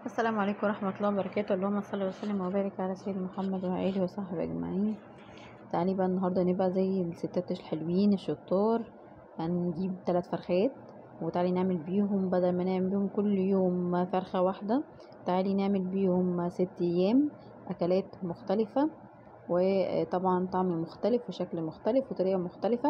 السلام عليكم ورحمة الله وبركاته اللهم صل وسلم وبارك على سيدنا محمد وعلى آله وصحبه أجمعين تعالي بقى النهاردة نبقى زي الستات الحلوين الشطار هنجيب ثلاث فرخات وتعالي نعمل بيهم بدل ما نعمل بيهم كل يوم فرخة واحدة تعالي نعمل بيهم ست أيام أكلات مختلفة وطبعا طعم مختلف وشكل مختلف وطريقة مختلفة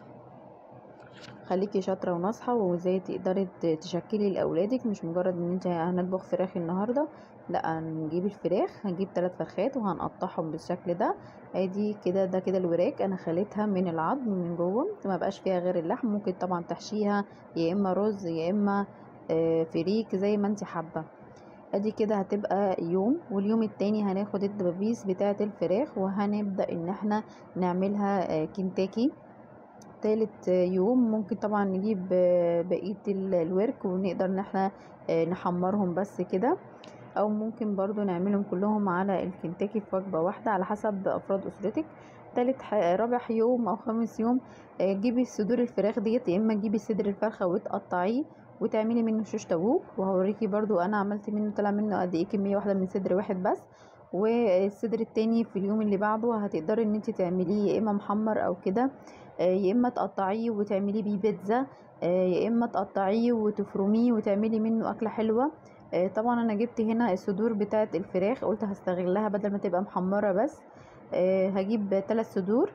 خليكي شاطره وناصحه وازاي تقدري تشكلي لاولادك مش مجرد ان انت هنطبخ فراخ النهارده لا هنجيب الفراخ هنجيب ثلاث فرخات وهنقطعهم بالشكل ده ادي كده ده كده الوراك انا خليتها من العظم من جوه ما بقاش فيها غير اللحم ممكن طبعا تحشيها يا اما رز يا اما فريك زي ما انت حابه ادي كده هتبقى يوم واليوم التاني هناخد الدبابيس بتاعه الفراخ وهنبدا ان احنا نعملها كنتاكي تالت يوم ممكن طبعا نجيب بقية الورك ونقدر ان احنا نحمرهم بس كده او ممكن برضو نعملهم كلهم على الكنتاكي في وجبة واحدة على حسب افراد اسرتك تالت رابع يوم او خامس يوم جيبي صدور الفراخ ديت يا اما تجيبي صدر الفرخة وتقطعيه وتعملي منه شوش تابوك وهوريكي برضو انا عملت منه طلع منه قد ايه كمية واحدة من صدر واحد بس والصدر التاني في اليوم اللي بعده هتقدري ان انت تعمليه يا اما محمر او كده يا اما تقطعيه وتعملي بيه بيتزا يا اما تقطعيه وتفرميه وتعملي منه اكله حلوه طبعا انا جبت هنا الصدور بتاعه الفراخ قلت هستغلها بدل ما تبقى محمره بس هجيب ثلاث صدور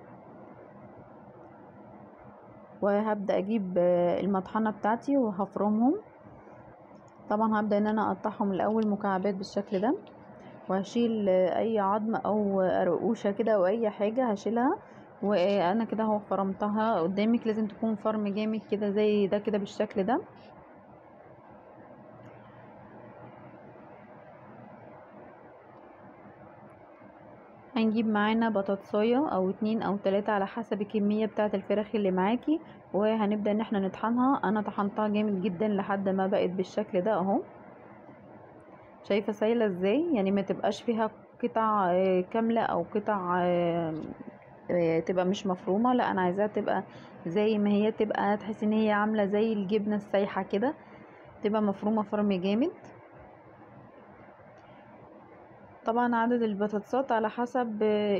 وهبدا اجيب المطحنه بتاعتي وهفرمهم طبعا هبدا ان انا اقطعهم الاول مكعبات بالشكل ده وهشيل اي عظم او رقوشه كده او اي حاجه هشيلها وانا كده اهو فرمتها قدامك لازم تكون فرم جامد كده زي ده كده بالشكل ده هنجيب معانا بطاطسايه او اتنين او تلاتة على حسب الكميه بتاعه الفراخ اللي معاكي وهنبدا ان احنا نطحنها انا طحنتها جامد جدا لحد ما بقت بالشكل ده اهو شايفه سايله ازاي يعني ما تبقاش فيها قطع كامله او قطع تبقى مش مفرومة لا انا عايزاها تبقى زي ما هي تبقى تحس ان هي عاملة زي الجبنة السايحة كده تبقى مفرومة فرم جامد طبعا عدد البطاطسات على حسب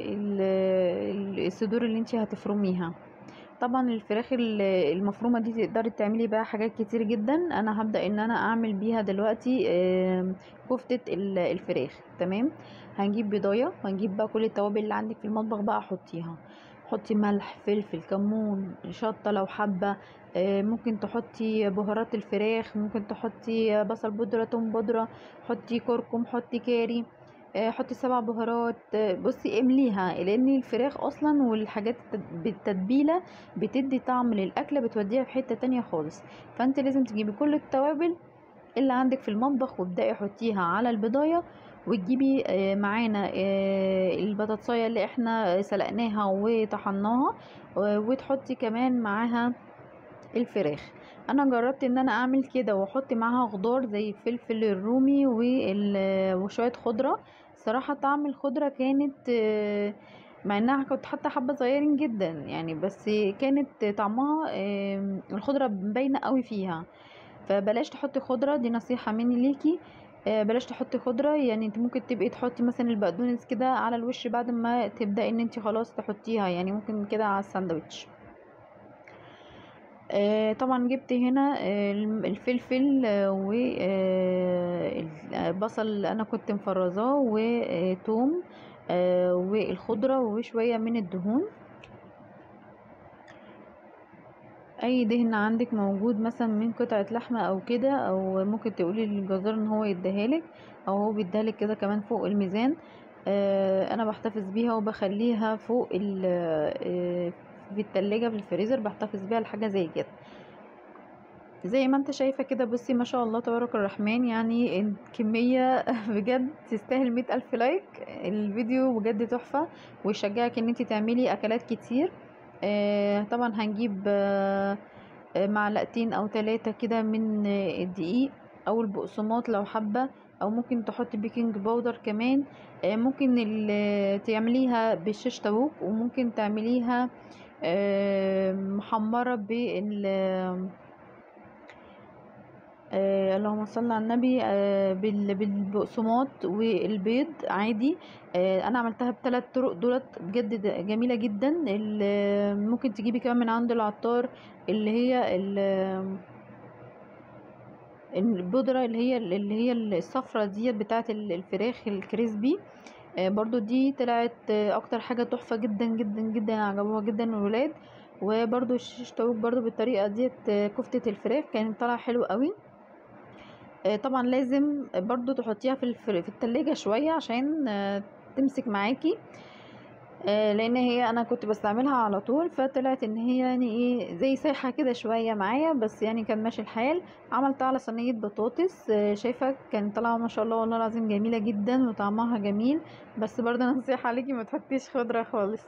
الصدور اللي انت هتفرميها طبعا الفراخ المفرومة دي تقدري تعملي بقى حاجات كتير جدا انا هبدأ ان انا اعمل بيها دلوقتي كفتة الفراخ تمام هنجيب بيضايه وهنجيب بقى كل التوابل اللي عندك في المطبخ بقى حطيها حطي ملح فلفل كمون شطه لو حابه ممكن تحطي بهارات الفراخ ممكن تحطي بصل بودره توم بودره حطي كركم حطي كاري حطي سبع بهارات بصي امليها لان الفراخ اصلا والحاجات بالتتبيله بتدي طعم للاكله بتوديها في حته تانية خالص فانت لازم تجيبي كل التوابل اللي عندك في المطبخ وابدأي حطيها على البضايه وتجيبي معانا البطاطسايه اللي احنا سلقناها وطحناها وتحطي كمان معاها الفراخ انا جربت ان انا اعمل كده واحط معاها خضار زي الفلفل الرومي وشويه خضره صراحه طعم الخضره كانت مع انها كنت حاطه حبه صغيرين جدا يعني بس كانت طعمها الخضره باينه قوي فيها فبلاش تحطي خضره دي نصيحه مني ليكي بلاش تحطي خضره يعني انت ممكن تبقي تحطي مثلا البقدونس كده على الوش بعد ما تبداي ان انت خلاص تحطيها يعني ممكن كده على الساندوتش طبعا جبت هنا الفلفل والبصل اللي انا كنت مفرزاه وتوم والخضره وشويه من الدهون اي دهن عندك موجود مثلا من قطعه لحمه او كده او ممكن تقولي للجزار ان هو يديهالك او هو بيديهالك كده كمان فوق الميزان آه انا بحتفظ بيها وبخليها فوق في التلاجة في الفريزر بحتفظ بيها لحاجه زي كده زي ما انت شايفه كده بصي ما شاء الله تبارك الرحمن يعني الكميه بجد تستاهل مئة الف لايك الفيديو بجد تحفه ويشجعك ان انت تعملي اكلات كتير آه طبعا هنجيب آه معلقتين او ثلاثة كده من آه الدقيق او البقسماط لو حابة او ممكن تحطي بيكنج باودر كمان ممكن تعمليها بالشيش طاووق وممكن تعمليها محمرة بال آه اللهم صل على النبي آه بال- بالبقسماط والبيض عادي آه انا عملتها بثلاث طرق دولت بجد د- جميله جدا ال- ممكن تجيبي كمان من عند العطار اللي هي ال- البودرة اللي هي اللي هي الصفرة ديت بتاعة ال- الفراخ الكريسبي آه، برضو دي طلعت آه، اكتر حاجة تحفة جدا جدا جدا عجبوها جدا الولاد وبرضو الشيش طاووق برضو بالطريقة ديت آه، كفتة الفراخ كانت طالعة حلو قوي آه، طبعا لازم برضو تحطيها في الفر... في التلاجة شوية عشان آه، تمسك معاكي آه، لان هي انا كنت بستعملها على طول فطلعت ان هي يعني ايه زي سايحه كده شويه معايا بس يعني كان ماشي الحال عملتها على صينيه بطاطس آه، شايفه كان طالعه ما شاء الله والله العظيم جميله جدا وطعمها جميل بس برضه نصيحه عليكي ما تحطيش خضره خالص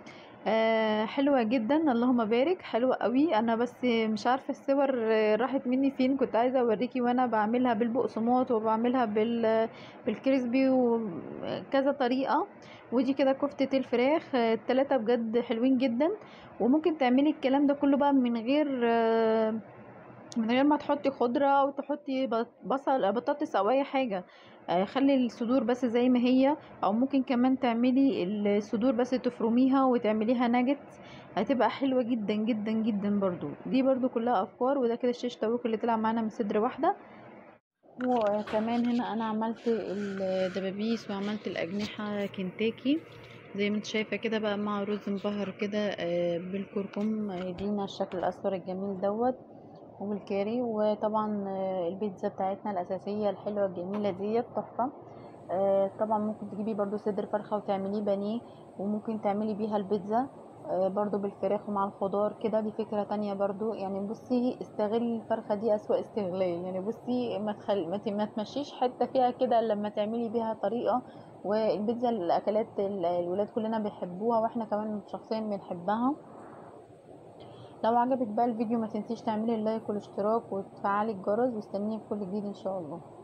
آه حلوة جدا اللهم بارك حلوة قوي انا بس مش عارفة الصور آه، راحت مني فين كنت عايزة اوريكي وانا بعملها بالبقسماط وبعملها بال بالكريسبي وكذا طريقة ودي كده كفتة الفراخ آه، التلاتة بجد حلوين جدا وممكن تعملي الكلام ده كله بقى من غير آه، من غير ما تحطي خضرة او تحطي بط- بصل بطاطس او اي حاجة آه، خلي الصدور بس زي ما هي او ممكن كمان تعملي الصدور بس تفرميها وتعمليها ناجت هتبقى حلوة جدا جدا جدا برضو دي برضو كلها افكار وده كده الشيش طاووق اللي طلع معانا من صدر واحدة وكمان هنا انا عملت الدبابيس وعملت الاجنحة كنتاكي زي ما انت شايفة كده بقى مع رز مبهر كده آه، بالكركم يدينا الشكل الاصفر الجميل دوت والكاري وطبعا آه، البيتزا بتاعتنا الاساسية الحلوة الجميلة ديت تحفة آه، طبعا ممكن تجيبي برضو صدر فرخة وتعمليه بانيه وممكن تعملي بيها البيتزا آه، برضو بالفراخ ومع الخضار كده دي فكرة تانية برضو يعني بصي استغلي الفرخة دي أسوأ استغلال يعني بصي ما, تخل... ما, ت... ما تمشيش حتة فيها كده إلا لما تعملي بيها طريقة والبيتزا الأكلات ال- الولاد كلنا بيحبوها واحنا كمان شخصيا بنحبها لو عجبك بقى الفيديو ما تنسيش تعملي اللايك والاشتراك وتفعلي الجرس واستنيني في كل جديد ان شاء الله